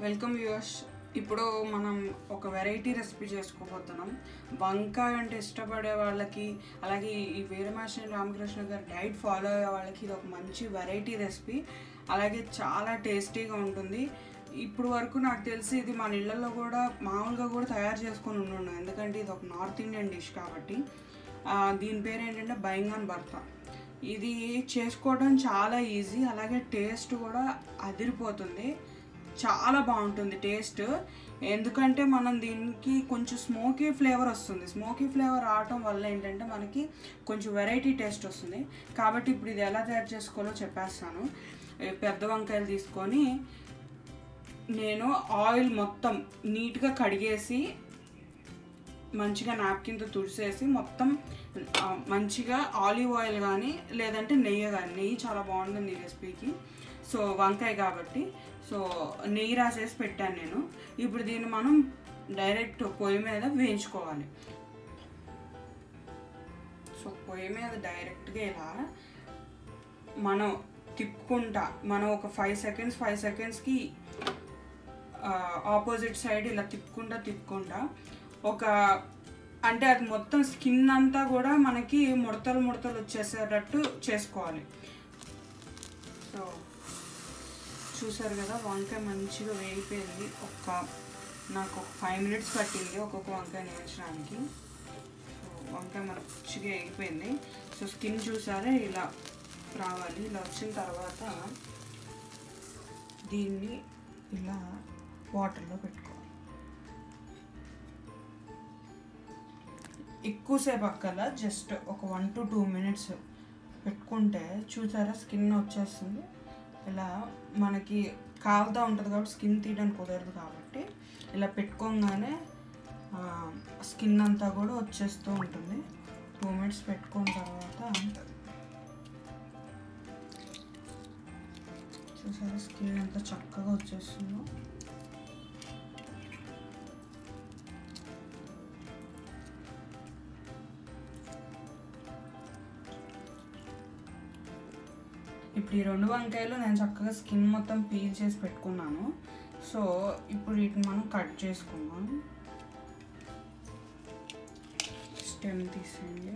Welcome viewers ఇప్పుడు మనం ఒక వెరైటీ రెసిపీ చేసుకోబోతున్నాం వంకాయ అంటే ఇష్టపడే వాళ్ళకి అలాగే ఈ వీరమాసిన రామకృష్ణ గారి డైట్ ఫాలో అయ్యే వాళ్ళకి ఇది ఒక మంచి వెరైటీ రెసిపీ అలాగే చాలా టేస్టీగా ఉంటుంది ఇప్పుడు వరకు నాకు తెలిసి ఇది మన ఇళ్ళల్లో కూడా మామూలుగా కూడా తయారు చేసుకొని ఉండుండు ఎందుకంటే ఇది ఒక నార్త్ ఇండియన్ డిష్ కాబట్టి ఆ, దీని పేరు ఏంటంటే బైంగాన్ భర్త ఇది చేసుకోవడం చాలా ఈజీ అలాగే టేస్ట్ కూడా అదిరిపోతుంది చాలా బాగుంటుంది టేస్ట్ ఎందుకంటే మనం దీనికి కొంచెం స్మోకీ ఫ్లేవర్ వస్తుంది స్మోకీ ఫ్లేవర్ రావటం వల్ల ఏంటంటే మనకి కొంచెం వెరైటీ టేస్ట్ వస్తుంది కాబట్టి ఇప్పుడు ఇది ఎలా తయారు చేసుకోవాలో చెప్పేస్తాను ఏ పెద్ద వంకాయలు తీసుకొని నేను ఆయిల్ మొత్తం నీట్గా కడిగేసి మంచిగా నాప్కిన్తో తుడిసేసి మొత్తం ఆ, మంచిగా ఆలివ్ ఆయిల్ కానీ లేదంటే నెయ్యి కానీ నెయ్యి చాలా బాగుంటుంది ఈ రెసిపీకి సో వంకాయ కాబట్టి సో నెయ్యి రాసేసి పెట్టాను నేను ఇప్పుడు దీన్ని మనం డైరెక్ట్ పొయ్యి మీద వేయించుకోవాలి సో పొయ్యి మీద డైరెక్ట్గా ఇలా మనం తిప్పుకుంటా మనం ఒక ఫైవ్ సెకండ్స్ ఫైవ్ సెకండ్స్కి ఆపోజిట్ సైడ్ ఇలా తిప్పుకుంటా తిప్పుకుంటా ఒక అంటే అది మొత్తం స్కిన్ అంతా కూడా మనకి ముడతలు ముడతలు వచ్చేసేటట్టు చేసుకోవాలి సో చూసారు కదా వంకాయ మంచిగా వేగిపోయింది ఒక నాకు ఒక ఫైవ్ మినిట్స్ పట్టింది ఒక్కొక్క వంకాయ వేయించడానికి సో వంకాయ మంచిగా వేగిపోయింది సో స్కిన్ చూసారే ఇలా రావాలి ఇలా వచ్చిన తర్వాత దీన్ని ఇలా వాటర్లో పెట్టుకోవాలి ఎక్కువసేపు అక్కల జస్ట్ ఒక వన్ టు టూ మినిట్స్ పెట్టుకుంటే చూసారా స్కిన్ వచ్చేస్తుంది ఇలా మనకి కాలుతూ ఉంటుంది కాబట్టి స్కిన్ తీయడానికి కుదరదు కాబట్టి ఇలా పెట్టుకోగానే స్కిన్ అంతా కూడా వచ్చేస్తూ ఉంటుంది టూ మినిట్స్ పెట్టుకున్న తర్వాత చూసారా స్కిన్ అంతా చక్కగా వచ్చేస్తుందో ఇప్పుడు ఈ రెండు వంకాయలు నేను చక్కగా స్కిన్ మొత్తం పీల్ చేసి పెట్టుకున్నాను సో ఇప్పుడు వీటిని మనం కట్ చేసుకుందాం స్టెమ్ తీసేయండి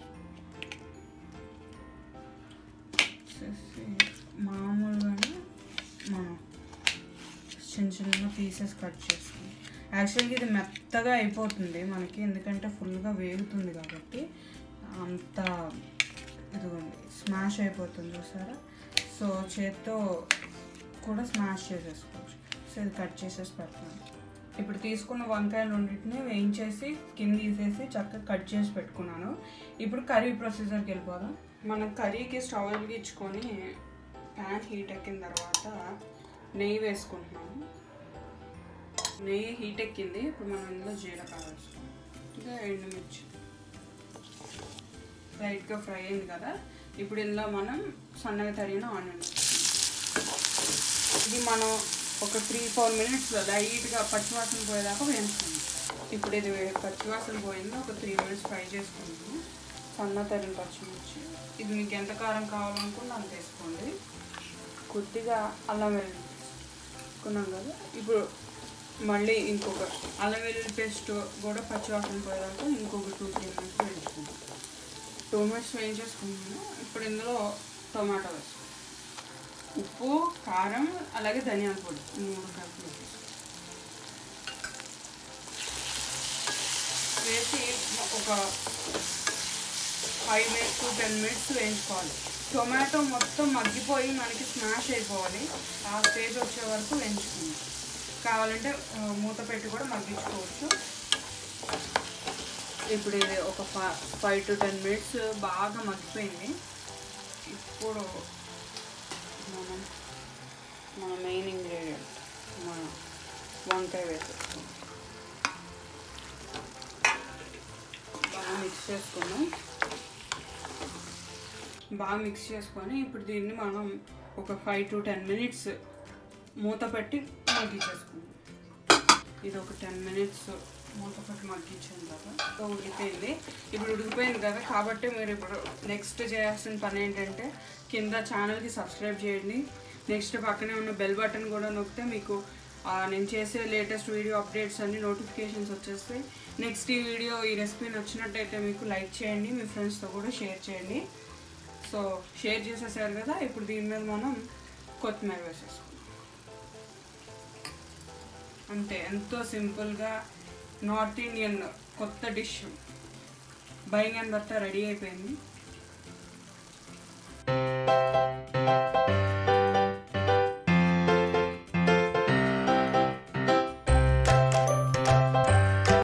వచ్చేసి మామూలుగానే మనం చిన్న చిన్న పీసెస్ కట్ చేసుకుందాం యాక్చువల్గా ఇది మెత్తగా అయిపోతుంది మనకి ఎందుకంటే ఫుల్గా వేగుతుంది కాబట్టి అంత ఇదిగోండి స్మాష్ అయిపోతుంది చూసారా సో చేత్తో కూడా స్మాష్ చేసేసుకోవచ్చు సో ఇది కట్ చేసేసి పెడతాను ఇప్పుడు తీసుకున్న వంకాయలు రెండింటిని వేయించేసి కింద తీసేసి చక్కగా కట్ చేసి పెట్టుకున్నాను ఇప్పుడు కర్రీ ప్రొసీజర్కి వెళ్ళిపోదాం మనం కర్రీకి స్టవ్ వెలిగించుకొని ప్యాన్ హీట్ ఎక్కిన తర్వాత నెయ్యి వేసుకుంటున్నాము నెయ్యి హీట్ ఎక్కింది ఇప్పుడు మనం ఇందులో జీలకర్ర వేసుకుంటాం ఇంకా ఎండుమిర్చి లైట్గా ఫ్రై అయింది కదా ఇప్పుడు ఇందులో మనం సన్నగా తరిగిన ఆనియన్ ఇది మనం ఒక త్రీ ఫోర్ మినిట్స్ లైట్గా పచ్చివాసన పోయేదాకా వేయించుకుందాం ఇప్పుడు ఇది పచ్చివాసన పోయింది ఒక త్రీ మినిట్స్ ఫ్రై చేసుకుందాం సన్న తరిగిన పచ్చిమిర్చి ఇది మీకు ఎంత కారం కావాలనుకుంటే అంత వేసుకోండి కొద్దిగా అల్లం వెల్లుల్లి వేసుకున్నాం కదా ఇప్పుడు మళ్ళీ ఇంకొక అల్లం వెల్లుల్లి పేస్ట్ కూడా పచ్చివాసన పోయేదాకా ఇంకొక టూ త్రీ మినిట్స్ వేయించుకుందాం టూ మినిట్స్ వేయించేసుకున్నాను ఇప్పుడు ఇందులో టొమాటో వేసుకుంటాం ఉప్పు కారం అలాగే ధనియాల పొడి మూడు కలిపి వేసేసుకో. వేసి ఒక five minutes to ten minutes వేయించుకోవాలి టొమాటో మొత్తం మగ్గిపోయి మనకి స్మాష్ అయిపోవాలి ఆ స్టేజ్ వచ్చే వరకు వేయించుకుందాం కావాలంటే ఆ, మూత పెట్టి కూడా మగ్గించుకోవచ్చు ఇప్పుడు ఇది ఒక ఫైవ్ టు టెన్ మినిట్స్ బాగా మగ్గిపోయింది ఇప్పుడు మనం మన మెయిన్ ఇంగ్రీడియంట్ మన వంకాయ వేసేసుకుందాం బాగా మిక్స్ చేసుకున్నాం బాగా మిక్స్ చేసుకొని ఇప్పుడు దీన్ని మనం ఒక ఫైవ్ టు టెన్ మినిట్స్ మూత పెట్టి మగ్గించేసుకుందాం ఇది ఒక టెన్ మినిట్స్ మూత పెట్టి మగ్గించిన తర్వాత ఉడికిపోయింది ఇప్పుడు ఉడికిపోయింది కదా కాబట్టి మీరు ఇప్పుడు నెక్స్ట్ చేయాల్సిన పని ఏంటంటే కింద ఛానల్కి సబ్స్క్రైబ్ చేయండి నెక్స్ట్ పక్కనే ఉన్న బెల్ బటన్ కూడా నొక్కితే మీకు ఆ, నేను చేసే లేటెస్ట్ వీడియో అప్డేట్స్ అన్ని నోటిఫికేషన్స్ వచ్చేస్తాయి నెక్స్ట్ ఈ వీడియో ఈ రెసిపీ నచ్చినట్టయితే మీకు లైక్ చేయండి మీ ఫ్రెండ్స్తో కూడా షేర్ చేయండి సో షేర్ చేసేసారు కదా ఇప్పుడు దీని మీద మనం కొత్తిమీర వేసేసుకుందాం అంతే ఎంతో సింపుల్గా నార్త్ ఇండియన్ కొత్త డిష్ బైంగన్ భర్త రెడీ అయిపోయింది